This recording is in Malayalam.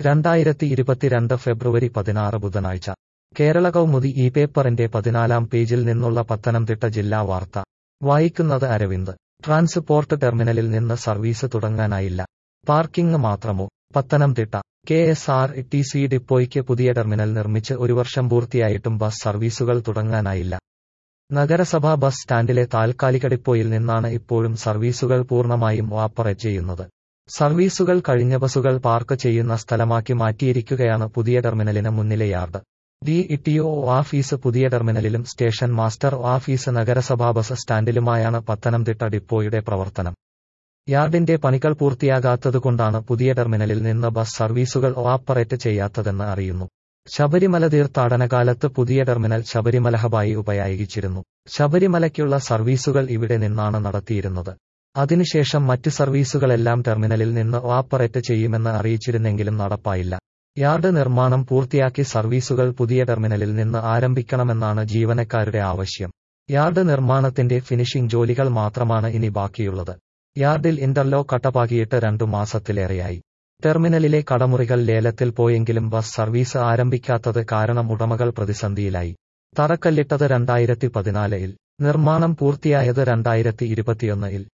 രണ്ടായിരത്തി ഇരുപത്തിരണ്ട് ഫെബ്രുവരി പതിനാറ് ബുധനാഴ്ച കേരള കൗമുദി ഈ പേപ്പറിന്റെ പതിനാലാം പേജിൽ നിന്നുള്ള പത്തനംതിട്ട ജില്ലാ വാർത്ത വായിക്കുന്നത് അരവിന്ദ് ട്രാൻസ്പോർട്ട് ടെർമിനലിൽ നിന്ന് സർവീസ് തുടങ്ങാനായില്ല പാർക്കിംഗ് മാത്രമോ Pathanamthitta K S R T C ഡിപ്പോയ്ക്ക് പുതിയ ടെർമിനൽ നിർമ്മിച്ച് ഒരു വർഷം പൂർത്തിയായിട്ടും ബസ് സർവീസുകൾ തുടങ്ങാനായില്ല നഗരസഭാ ബസ് സ്റ്റാൻഡിലെ താൽക്കാലിക ഡിപ്പോയിൽ നിന്നാണ് ഇപ്പോഴും സർവീസുകൾ പൂർണ്ണമായും ഓപ്പറേറ്റ് ചെയ്യുന്നത് സർവീസുകൾ കഴിഞ്ഞ ബസുകൾ പാർക്ക് ചെയ്യുന്ന സ്ഥലമാക്കി മാറ്റിയിരിക്കുകയാണ് പുതിയ ടെർമിനലിന് മുന്നിലെ യാർഡ് ഡി ഇട്ടിഒ ഓഫീസ് പുതിയ ടെർമിനലിലും സ്റ്റേഷൻ മാസ്റ്റർ ഓഫീസ് നഗരസഭാ ബസ് സ്റ്റാൻഡിലുമായാണ് പത്തനംതിട്ട ഡിപ്പോയുടെ പ്രവർത്തനം യാർഡിന്റെ പണികൾ പൂർത്തിയാകാത്തതുകൊണ്ടാണ് പുതിയ ടെർമിനലിൽ നിന്ന് ബസ് സർവീസുകൾ ഓപ്പറേറ്റ് ചെയ്യാത്തതെന്ന് അറിയുന്നു ശബരിമല തീർത്ഥാടനകാലത്ത് പുതിയ ടെർമിനൽ ശബരിമല ഹബായി ഉപയോഗിച്ചിരുന്നു ശബരിമലയ്ക്കുള്ള സർവീസുകൾ ഇവിടെ നിന്നാണ് നടത്തിയിരുന്നത് അതിനുശേഷം മറ്റ് സർവീസുകളെല്ലാം ടെർമിനലിൽ നിന്ന് ഓപ്പറേറ്റ് ചെയ്യുമെന്ന് അറിയിച്ചിരുന്നെങ്കിലും നടപ്പായില്ല യാർഡ് നിർമ്മാണം പൂർത്തിയാക്കി സർവീസുകൾ പുതിയ ടെർമിനലിൽ നിന്ന് ആരംഭിക്കണമെന്നാണ് ജീവനക്കാരുടെ ആവശ്യം യാർഡ് നിർമ്മാണത്തിന്റെ ഫിനിഷിംഗ് ജോലികൾ മാത്രമാണ് ഇനി ബാക്കിയുള്ളത് യാർഡിൽ ഇന്റർലോക്ക് കട്ടപ്പാക്കിയിട്ട് രണ്ടു മാസത്തിലേറെയായി ടെർമിനലിലെ കടമുറികൾ ലേലത്തിൽ പോയെങ്കിലും ബസ് സർവീസ് ആരംഭിക്കാത്തത് കാരണം ഉടമകൾ പ്രതിസന്ധിയിലായി തറക്കല്ലിട്ടത് രണ്ടായിരത്തി പതിനാലിൽ നിർമ്മാണം പൂർത്തിയായത് രണ്ടായിരത്തി ഇരുപത്തിയൊന്നിൽ